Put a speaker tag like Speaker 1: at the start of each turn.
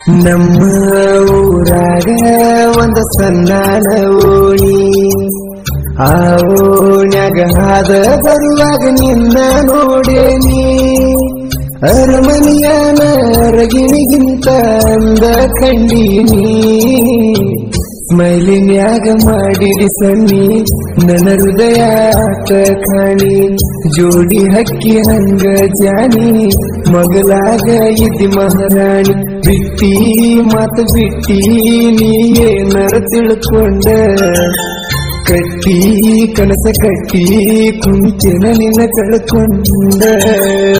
Speaker 1: ನಮ್ಮ ಊರಾಗ ಒಂದ ಸಣ್ಣನ ಓಣಿ ಆ ಓಣ್ಯಾಗ ಹಾದ ಬರುವಾಗ ನಿನ್ನ ನೋಡೇನಿ ಅರಮನೆಯನ ಅರಗಿಣಿಗಿಂತ ಅಂದ ಕಂಡೀನಿ ಸ್ಮೈಲಿನ್ಯಾಗ ಮಾಡಿಡಿ ಸನ್ನಿ ನನ್ನ ಹೃದಯ ಆತ ಕಾಣಿ ಜೋಡಿ ಹಕ್ಕಿ ಹಂಗ ಜಾನಿ ಮಗಲಾಗ ಇದ್ದಿ ಮಹಾರಾಣಿ ಬಿಟ್ಟಿ ಮಾತು ಬಿಟ್ಟಿ ನೀ ಏನಾರ ತಿಳ್ಕೊಂಡ ಕಟ್ಟಿ ಕನಸ ಕಟ್ಟಿ ಕುಂತಿನ ನಿನ್ನ ಕಳ್ಕೊಂಡ